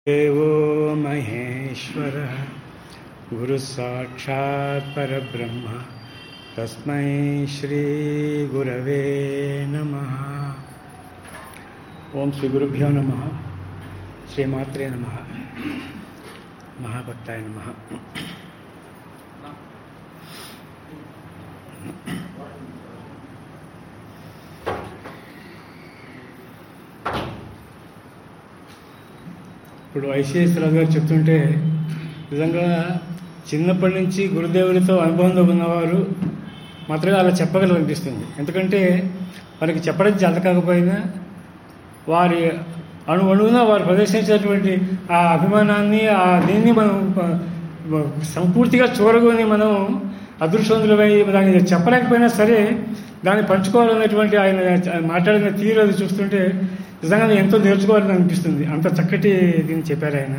देवो महेश्वरः गुरुसाक्षात् परब्रह्म तस्मै श्रीगुरवे नमः ఓం శ్రీ గురుభ్యో నమ శ్రీమాత్రే నమ మహాభక్తాయ నమ ఇప్పుడు ఐసిఎస్ రావు గారు చెప్తుంటే నిజంగా చిన్నప్పటి నుంచి గురుదేవుడితో అనుబంధం ఉన్నవారు మాత్రమే అలా చెప్పగలనిపిస్తుంది ఎందుకంటే వారికి చెప్పడం చేత కాకపోయినా వారి అణు అణువున వారు ప్రదర్శించినటువంటి ఆ అభిమానాన్ని ఆ దీన్ని మనం ప- ప- సంపూర్తిగా చూరగొని మనం అదృష్టవంతులమై దాన్ని చెప్పలేకపోయినా సరే దాన్ని పంచుకోవాలనేటువంటి ఆయన మాట్లాడిన తీరు అది చూస్తుంటే నిజంగా నేను ఎంతో నేర్చుకోవాలని అనిపిస్తుంది అంత చక్కటి దీన్ని చెప్పారు ఆయన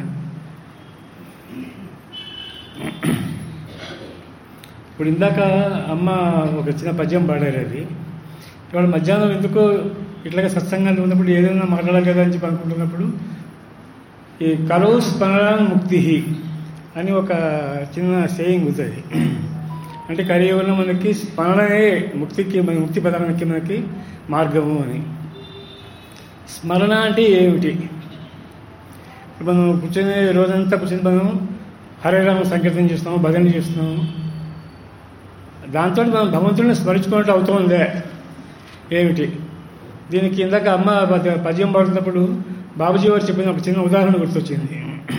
ఇప్పుడు ఇందాక అమ్మ ఒక చిన్న పద్యం పాడారు అది ఇవాళ మధ్యాహ్నం ఎందుకో ఇట్లాగే సత్సంగాలు ఉన్నప్పుడు ఏదైనా మాట్లాడాలి కదా అని చెప్పి అనుకుంటున్నప్పుడు ఈ కలవు స్మరణ ముక్తి అని ఒక చిన్న సేయింగ్ ఉంటుంది అంటే కలియుగంలో మనకి స్మరణే ముక్తికి మన ముక్తి పదానికి మనకి మార్గము అని స్మరణ అంటే ఏమిటి ఇప్పుడు మనం కూర్చొని రోజంతా కూర్చొని మనం హరే రామ సంకీర్తన చేస్తున్నాము భజన చేస్తున్నాము దాంతో మనం భగవంతుడిని స్మరించుకున్నట్టు అవుతోందే ఏమిటి దీనికి ఇందాక అమ్మ పద్య- పద్యం పాడుతున్నప్పుడు బాబుజీ వారు చెప్పిన ఒక చిన్న ఉదాహరణ గుర్తొచ్చింది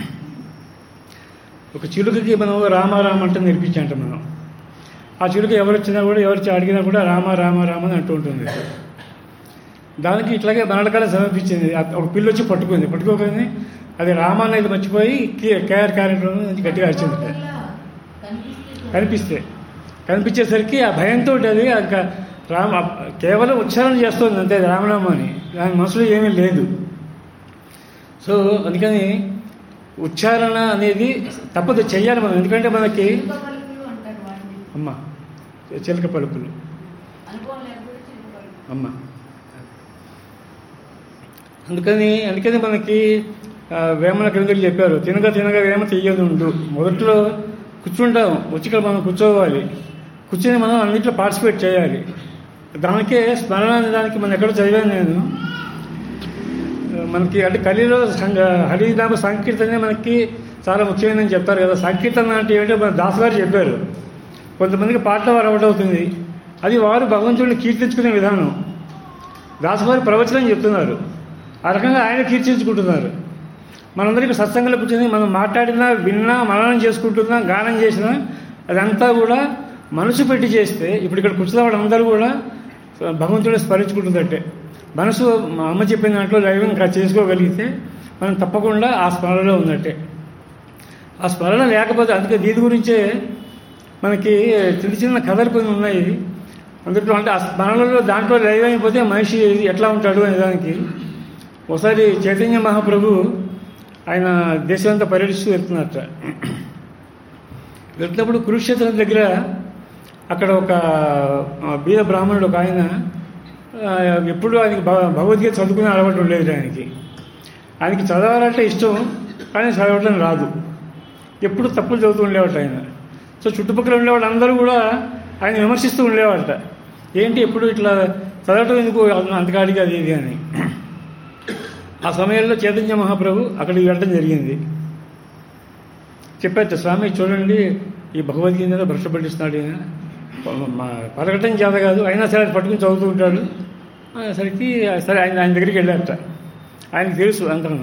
ఒక చిలుకకి మనం రామ రామ అంటే నేర్పించాంట మనం ఆ చిలుక ఎవరు వచ్చినా కూడా ఎవరు అడిగినా కూడా రామ రామ రామ అని అంటూ ఉంటుంది దానికి ఇట్లాగే మరణకాలం సమర్పించింది ఆ- ఒక పిల్లి వచ్చి పట్టుకుంది పట్టుకోగానే అది రామ అనేది మర్చిపోయి కే- కేఆర్ క్యారెక్టర్ నుంచి గట్టిగా అరిచింది కనిపిస్తే కనిపించేసరికి ఆ భయంతో అది ఇంకా రామ కేవలం ఉచ్చారణ చేస్తుంది అంతే అది రామనామం అని దాని మనసులో ఏమీ లేదు సో అందుకని ఉచ్చారణ అనేది తప్పదు చెయ్యాలి మనం ఎందుకంటే మనకి అమ్మ చిలక పలుకులు అమ్మ అందుకని అందుకని మనకి ఆ, వేమన కవితలు చెప్పారు తినగా తినగా వేమ తీయదు ఉండు మొదట్లో కూర్చుంటాం వచ్చి ఇక్కడ మనం కూర్చోవాలి కూర్చొని మనం అన్నింటిలో పార్టిసిపేట్ చేయాలి దానికే స్మరణ అనే దానికి మనం ఎక్కడ చదివాను నేను ఆ, మనకి అంటే కలిలో సంగ హరినామ సంకీర్తనే మనకి చాలా ముఖ్యమైనని చెప్తారు కదా సంకీర్తన అంటే ఏంటో మన దాస్ గారు చెప్పారు కొంతమందికి పాటల వారు అవుతుంది అది వారు భగవంతుడిని కీర్తించుకునే విధానం దాసవారి ప్రవచనం చెప్తున్నారు ఆ రకంగా ఆయన కీర్తించుకుంటున్నారు మనందరికీ సత్సంగంలో కూర్చొని మనం మాట్లాడినా విన్నా మననం చేసుకుంటున్నా గానం చేసినా అదంతా కూడా మనసు పెట్టి చేస్తే ఇప్పుడు ఇక్కడ కూర్చున్న వాళ్ళందరూ కూడా భగవంతుడిని స్మరించుకుంటుందంటే మనసు మా అమ్మ చెప్పిన దాంట్లో దైవంగా చేసుకోగలిగితే మనం తప్పకుండా ఆ స్మరణలో ఉన్నట్టే ఆ స్మరణ లేకపోతే అందుకే దీని గురించే మనకి చిన్న చిన్న కథలు కొన్ని ఉన్నాయి అందులో అంటే ఆ స్మరణలో దాంట్లో లైవ్ అయిపోతే మనిషి ఎట్లా ఉంటాడు అనే దానికి ఒకసారి చైతన్య మహాప్రభు ఆయన దేశమంతా పర్యటిస్తూ వెళ్తున్నట్ట వెళ్తున్నప్పుడు కురుక్షేత్రం దగ్గర అక్కడ ఒక ఆ, బీద బ్రాహ్మణుడు ఒక ఆయన ఆ, ఎప్పుడు ఆయనకి భగ- భగవద్గీత చదువుకునే అలవాటు ఉండేది ఆయనకి ఆయనకి చదవాలంటే ఇష్టం కానీ చదవటం రాదు ఎప్పుడు తప్పులు చదువుతూ ఉండేవాట ఆయన సో చుట్టుపక్కల ఉండేవాళ్ళు అందరూ కూడా ఆయన విమర్శిస్తూ ఉండేవాళ్ళట ఏంటి ఎప్పుడు ఇట్లా చదవటం ఎందుకు అంతకాడికి అది ఇది అని ఆ సమయంలో చైతన్య మహాప్రభు అక్కడికి వెళ్ళడం జరిగింది చెప్పారు స్వామి చూడండి ఈ భగవద్గీత భ్రష్ట పట్టిస్తున్నాడు ఈయన మా పలకటం చేత కాదు అయినా సరే అది పట్టుకుని చదువుతూ ఉంటాడు ఆ, సరికి సరే ఆయన ఆయన దగ్గరికి వెళ్ళారట ఆయనకు తెలుసు అంతను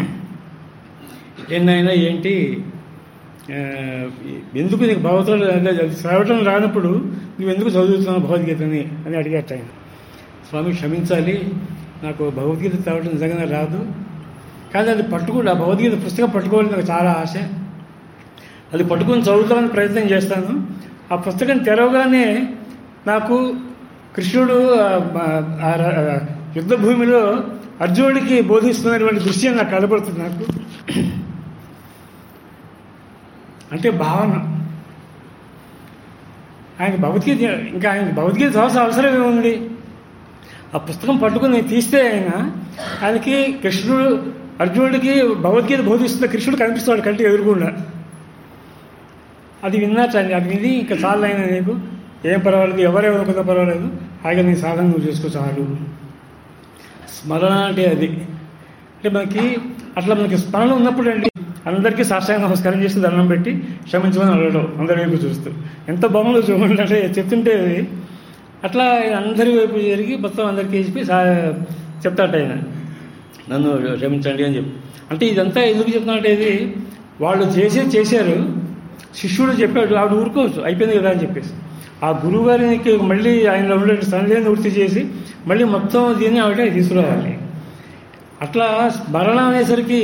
ఎన్నైనా ఏంటి ఆ, ఎందుకు నీకు భగవతుడు చదవటం రానప్పుడు నువ్వు ఎందుకు చదువుతున్నావు భగవద్గీతని అని అడిగట ఆయన స్వామి క్షమించాలి నాకు భగవద్గీత చదవడం నిజంగానే రాదు కానీ అది పట్టుకుని ఆ భగవద్గీత పుస్తకం పట్టుకోవాలని నాకు చాలా ఆశ అది పట్టుకుని చదువుతామని ప్రయత్నం చేస్తాను ఆ పుస్తకం తెరవగానే నాకు కృష్ణుడు ఆ, ఆ, ఆ, యుద్ధ భూమిలో అర్జునుడికి బోధిస్తున్నటువంటి దృశ్యం నాకు కనబడుతుంది నాకు అంటే భావన ఆయన భగవద్గీత ఇంకా ఆయన భగవద్గీత చదవాల్సిన అవసరం ఏముంది ఆ పుస్తకం పట్టుకుని తీస్తే ఆయన ఆయనకి కృష్ణుడు అర్జునుడికి భగవద్గీత బోధిస్తున్న కృష్ణుడు కనిపిస్తాడు కంటి ఎదురుకుండా అది విన్నా చాలు అది విని ఇంకా చాలు అయినా నీకు ఏం పర్వాలేదు ఎవరెవరుకున్నా పర్వాలేదు హాయిగా నీ సాధన నువ్వు చేసుకో చాలు స్మరణ అంటే అది అంటే మనకి అట్లా మనకి స్మరణ ఉన్నప్పుడు అండి అందరికీ సాష్టాంగ నమస్కారం చేసి దండం పెట్టి క్షమించమని అడగడం అందరి వైపు చూస్తూ ఎంత బాగుందో చూడండి అంటే చెప్తుంటే అది అట్లా అందరి వైపు జరిగి మొత్తం అందరికీ చెప్పి సా చెప్తాట ఆయన నన్ను క్షమించండి అని చెప్పి అంటే ఇదంతా ఎందుకు చెప్తున్నట్టు ఇది వాళ్ళు చేసే చేశారు శిష్యుడు చెప్పాడు ఆవిడ ఊరుకోవచ్చు అయిపోయింది కదా అని చెప్పేసి ఆ గురువు గారికి మళ్ళీ ఆయనలో ఉండే సందేహాన్ని వృత్తి చేసి మళ్ళీ మొత్తం దీన్ని ఆవిడ తీసుకురావాలి అట్లా స్మరణ అనేసరికి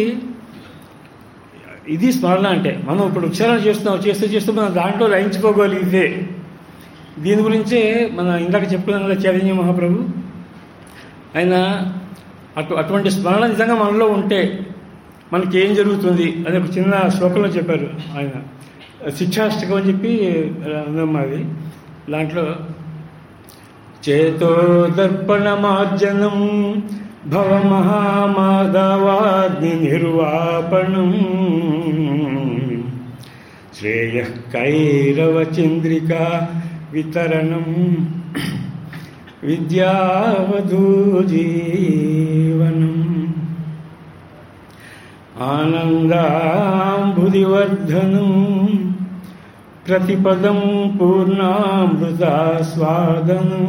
ఇది స్మరణ అంటే మనం ఇప్పుడు ఉచ్చారణ చేస్తున్నాం చేస్తూ చేస్తూ మనం దాంట్లో లయించుకోగలిగితే దీని గురించే మన ఇందాక చెప్పుకున్నాం కదా చైతన్య మహాప్రభు ఆయన అటు అటువంటి స్మరణ నిజంగా మనలో ఉంటే మనకి ఏం జరుగుతుంది అని ఒక చిన్న శ్లోకంలో చెప్పారు ఆయన శిక్షాష్టకం అని చెప్పి ఉందమ్మా అది దాంట్లో చేతో దర్పణమార్జనం భవమహామాధవాగ్ని నిర్వాపణం శ్రేయ కైరవ చంద్రికా వితరణం విద్యావధూజీవనం ఆనందాంబుదివర్ధనం ప్రతిపదం పూర్ణామృతాస్వాదనం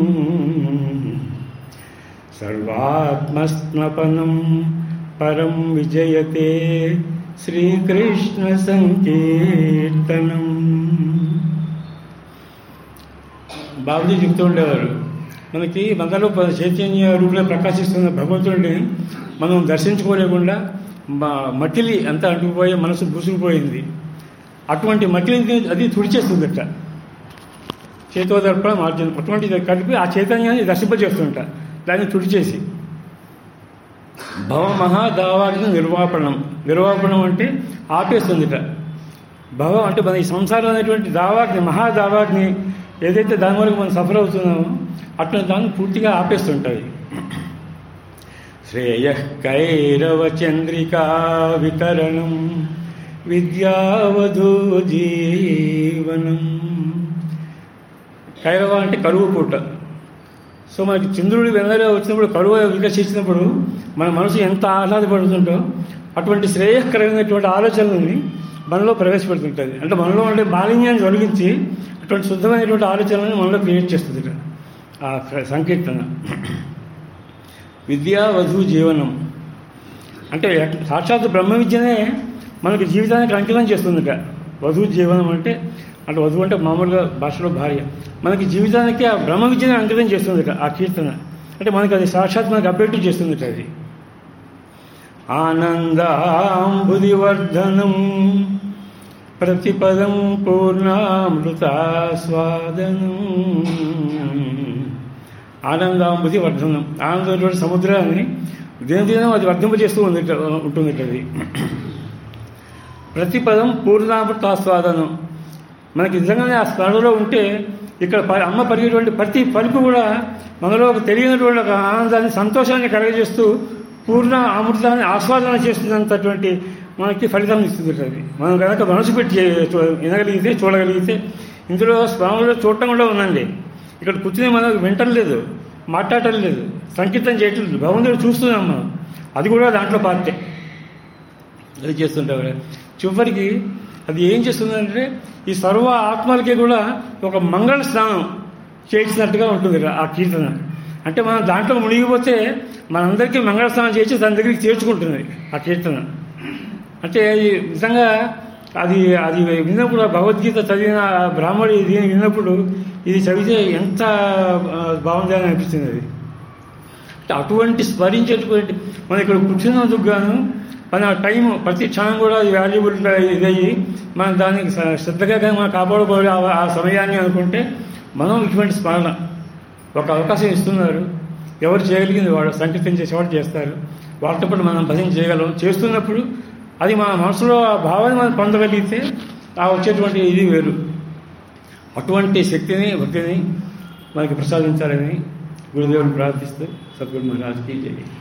సర్వాత్మస్నపనం పరం విజయతే శ్రీకృష్ణ సంకీర్తనం బాబుజీ చెప్తూ ఉండేవారు మనకి మనలో ప- చైతన్య రూపంలో ప్రకాశిస్తున్న భగవంతుడిని మనం దర్శించుకోలేకుండా మా మట్టిలి అంతా అంటుకుపోయి మనసు బుసుకుపోయింది అటువంటి మట్టిని అది తుడిచేస్తుందట చేతోదర్పణ మార్జనం అటువంటిది కలిపి ఆ చైతన్యాన్ని దర్శింపజేస్తుంట దాన్ని తుడిచేసి భవ మహాదావాగ్ని నిర్వాపణం నిర్వాపణం అంటే ఆపేస్తుందిట భవ అంటే మన ఈ సంసారం అనేటువంటి దావాగ్ని మహాదావాగ్ని ఏదైతే దాని వరకు మనం సఫర్ అవుతున్నామో అటువంటి దాన్ని పూర్తిగా ఆపేస్తుంటుంది శ్రేయ కైరవ చంద్రికా వితరణం విద్యావధూ జీవనం కైరవ అంటే కరువు పూట సో మనకి చంద్రుడి వెనక వచ్చినప్పుడు కరువు వికసించినప్పుడు మన మనసు ఎంత ఆహ్లాదపడుతుంటో అటువంటి శ్రేయస్కరమైనటువంటి ఆలోచనలని మనలో ప్రవేశపెడుతుంటుంది అంటే మనలో ఉండే మాలిన్యాన్ని తొలగించి అటువంటి శుద్ధమైనటువంటి ఆలోచనలను మనలో క్రియేట్ చేస్తుంది ఇక్కడ. ఆ సంకీర్తన విద్యా వధువు జీవనం అంటే సాక్షాత్ బ్రహ్మ విద్యనే మనకి జీవితానికి అంకితం చేస్తుందిట వధువు జీవనం అంటే అంటే వధువు అంటే మామూలుగా భాషలో భార్య మనకి జీవితానికి ఆ బ్రహ్మ విద్యని అంకితం చేస్తుందిట ఆ కీర్తన అంటే మనకి అది సాక్షాత్ మనకి అప్డేట్ చేస్తుందిట అది ఆనందాంబుదివర్ధనం ప్రతిపదం పూర్ణామృతాస్వాదనం ఆనందాంబుది వర్ధనం ఆనందం సముద్రాన్ని దినదినం అది వర్ధింపజేస్తూ ఉంది ఉంటుంది అది ప్రతి పదం పూర్ణామృతాస్వాదనం మనకి నిజంగానే ఆ స్మరణలో ఉంటే ఇక్కడ ప- అమ్మ పరిగేటువంటి ప్రతి పలుపు కూడా మనలో ఒక తెలియనటువంటి ఒక ఆనందాన్ని సంతోషాన్ని కలగజేస్తూ పూర్ణ అమృతాన్ని ఆస్వాదన చేస్తున్నంతటువంటి మనకి ఫలితం ఇస్తుంది అది మనం కనుక మనసు పెట్టి చే- చూ- వినగలిగితే చూడగలిగితే ఇందులో స్వాములో చూడటం కూడా ఉందండి ఇక్కడ కూర్చుని మనకు వింటం లేదు మాట్లాడటం లేదు సంకీర్తన చేయటం లేదు భగవంతుడు చూస్తున్నాం మనం అది కూడా దాంట్లో పార్టే అది చేస్తుంటారు చివరికి అది ఏం చేస్తుందంటే ఈ సర్వ ఆత్మలకి కూడా ఒక మంగళ స్నానం చేసినట్టుగా ఉంటుంది ఆ కీర్తన అంటే మనం దాంట్లో మునిగిపోతే మనందరికీ మంగళ స్నానం చేసి దాని దగ్గరికి చేర్చుకుంటుంది ఆ కీర్తన అంటే అది నిజంగా అది అది విన్నప్పుడు ఆ భగవద్గీత చదివిన ఆ బ్రాహ్మడి దీన్ని విన్నప్పుడు ఇది చదివితే ఎంత ఆ, బాగుంది అని అనిపిస్తుంది అది అంటే అటువంటి స్మరించేటువంటి మనం ఇక్కడ కూర్చున్నందుకు గాను మన టైం ప్రతి క్షణం కూడా అది వాల్యుబుల్ ఇదయ్యి మనం దానికి స- శ్రద్ధగా కానీ మనం కాపాడుకోవాలి ఆ- ఆ సమయాన్ని అనుకుంటే మనం ఇటువంటి స్మరణ ఒక అవకాశం ఇస్తున్నారు ఎవరు చేయగలిగింది వాడు సంకీర్తన చేసేవాడు చేస్తారు వాళ్ళతో పాటు మనం భజన చేయగలం చేస్తున్నప్పుడు అది మన మనసులో ఆ భావాన్ని మనం పొందగలిగితే ఆ వచ్చేటువంటి ఇది వేరు అటువంటి శక్తిని భక్తిని మనకి ప్రసాదించాలని గురుదేవుని ప్రార్థిస్తూ సద్గురు మహారాజ్కి జై